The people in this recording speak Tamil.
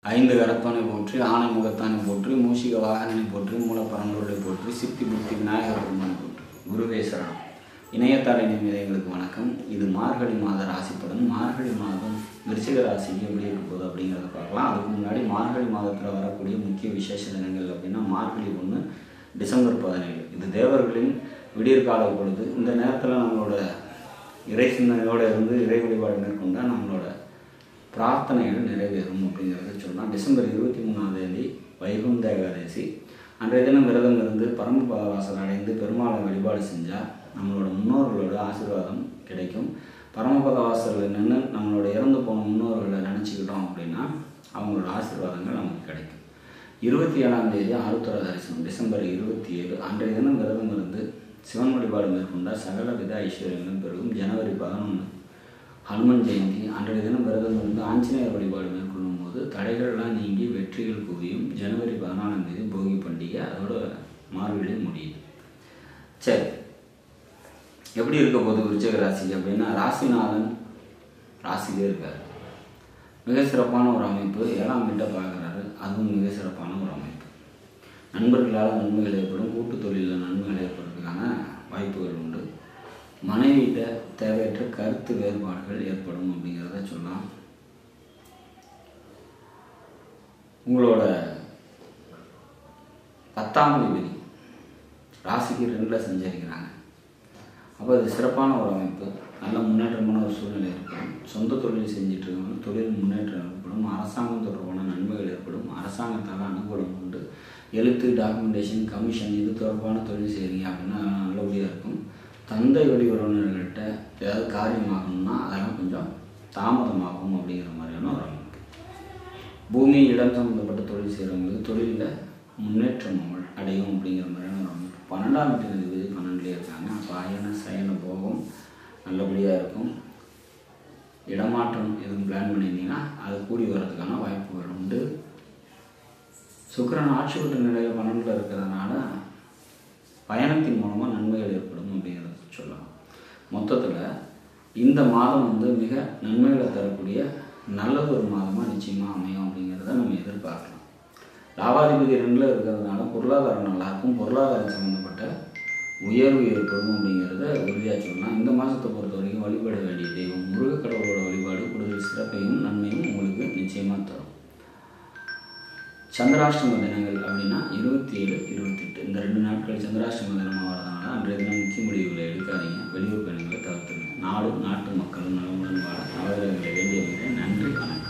ஐந்து கரத்தோனை போற்றி ஆனை முகத்தானை போற்றி மூஷிக வாகனனை போற்றி மூலப்பரம்பொருளை போற்றி சித்தி புத்தி விநாயகர் பெருமானை போற்றி குருவே சரணம் இணையத்தாரை நிமிடங்களுக்கு வணக்கம் இது மார்கழி மாத ராசிப்பலன் மார்கழி மாதம் விருச்சிக ராசிக்கு எப்படி இருக்க போகுது அப்படிங்கிறத பார்க்கலாம் அதுக்கு முன்னாடி மார்கழி மாதத்தில் வரக்கூடிய முக்கிய விசேஷ தினங்கள் அப்படின்னா மார்கழி ஒன்று டிசம்பர் பதினேழு இது தேவர்களின் விடியற்கால பொழுது இந்த நேரத்தில் நம்மளோட இறை சிந்தனையோடு இருந்து இறை வழிபாடு மேற்கொண்டால் நம்மளோட பிரார்த்தனைகள் நிறைவேறும் அப்படிங்கிறத சொல்லலாம் டிசம்பர் இருபத்தி மூணாம் தேதி வைகுண்ட ஏகாதசி அன்றைய தினம் விரதம் இருந்து பரமபதவாசல் அடைந்து பெருமாளை வழிபாடு செஞ்சால் நம்மளோட முன்னோர்களோட ஆசீர்வாதம் கிடைக்கும் பரமபத வாசலில் நின்று நம்மளோட இறந்து போன முன்னோர்களை நினச்சிக்கிட்டோம் அப்படின்னா அவங்களோட ஆசீர்வாதங்கள் நமக்கு கிடைக்கும் இருபத்தி ஏழாம் தேதி ஆருத்ரா தரிசனம் டிசம்பர் இருபத்தி ஏழு அன்றைய தினம் விரதம் இருந்து சிவன் வழிபாடு மேற்கொண்டால் சகல வித ஐஸ்வர்யங்களும் பெருகும் ஜனவரி பதினொன்று ஹனுமன் ஜெயந்தி அன்றைய தினம் விரதம் இருந்து ஆஞ்சநேயர் வழிபாடு மேற்கொள்ளும் போது தடைகள்லாம் நீங்கி வெற்றிகள் குவியும் ஜனவரி பதினாலாம் தேதி போகி பண்டிகை அதோட மார்கழி முடியுது சரி எப்படி இருக்க போகுது விருச்சிக ராசி அப்படின்னா ராசிநாதன் ராசிலே இருக்கார் மிக சிறப்பான ஒரு அமைப்பு ஏழாம் வீட்டை பார்க்குறாரு அதுவும் மிக சிறப்பான ஒரு அமைப்பு நண்பர்களால் நன்மைகள் ஏற்படும் கூட்டு தொழிலில் நன்மைகள் ஏற்படுறதுக்கான வாய்ப்புகள் உண்டு மனைவியிட்ட தேவையற்ற கருத்து வேறுபாடுகள் ஏற்படும் அப்படிங்கிறத சொல்லலாம் உங்களோட பத்தாம் அதிபதி ராசிக்கு ரெண்டில் சஞ்சரிக்கிறாங்க அப்போ அது சிறப்பான ஒரு அமைப்பு நல்ல முன்னேற்றமான ஒரு சூழ்நிலை ஏற்படும் சொந்த தொழில் செஞ்சுட்டு இருக்கவங்க தொழில் முன்னேற்றம் ஏற்படும் அரசாங்கம் தொடர்பான நன்மைகள் ஏற்படும் அரசாங்கத்தால் அனுகூலம் உண்டு எழுத்து டாக்குமெண்டேஷன் கமிஷன் இது தொடர்பான தொழில் செய்கிறீங்க அப்படின்னா அதெல்லாம் நல்லபடியாக இருக்கும் தந்தை வழி உறவினர்கள்ட்ட ஏதாவது காரியமாகணும்னா அதெல்லாம் கொஞ்சம் தாமதமாகும் அப்படிங்கிற மாதிரியான ஒரு அமைப்பு பூமி இடம் சம்மந்தப்பட்ட தொழில் செய்கிறவங்களுக்கு தொழிலில் முன்னேற்றம் அடையும் அப்படிங்கிற மாதிரியான ஒரு அமைப்பு பன்னெண்டாம் வீட்டு அதிபதி பன்னெண்டுலேயே இருக்காங்க அப்போ அயன சயன போகம் நல்லபடியாக இருக்கும் இடமாற்றம் எதுவும் பிளான் பண்ணியிருந்தீங்கன்னா அது கூடி வர்றதுக்கான வாய்ப்புகள் உண்டு சுக்கரன் ஆட்சி விட்டு நிலையில் பன்னெண்டில் இருக்கிறதுனால பயணத்தின் மூலமாக நன்மைகள் ஏற்படும் அப்படிங்கிறத சொல்லலாம் மொத்தத்தில் இந்த மாதம் வந்து மிக நன்மைகளை தரக்கூடிய நல்லது ஒரு மாதமாக நிச்சயமாக அமையும் அப்படிங்கிறத நம்ம எதிர்பார்க்கலாம் லாபாதிபதி ரெண்டில் இருக்கிறதுனால பொருளாதாரம் நல்லாயிருக்கும் பொருளாதாரம் சம்மந்தப்பட்ட உயர்வு ஏற்படும் அப்படிங்கிறத உறுதியாக சொல்லலாம் இந்த மாதத்தை பொறுத்த வரைக்கும் வழிபட வேண்டிய தெய்வம் முருக கடவுளோட வழிபாடு கூடுதல் சிறப்பையும் நன்மையும் உங்களுக்கு நிச்சயமாக தரும் சந்திராஷ்டம தினங்கள் அப்படின்னா இருபத்தி ஏழு இருபத்தெட்டு இந்த ரெண்டு நாட்கள் சந்திராஷ்டம தினமாக வரதுனால அன்றைய தினம் முக்கிய முடிவுகளை எடுக்காதீங்க வெளியூர் பயணங்களை தவிர்த்துருங்க நாடும் நாட்டு மக்களும் நலமுடன் வாழ நவகிரகங்களை வேண்டிய நன்றி வணக்கம்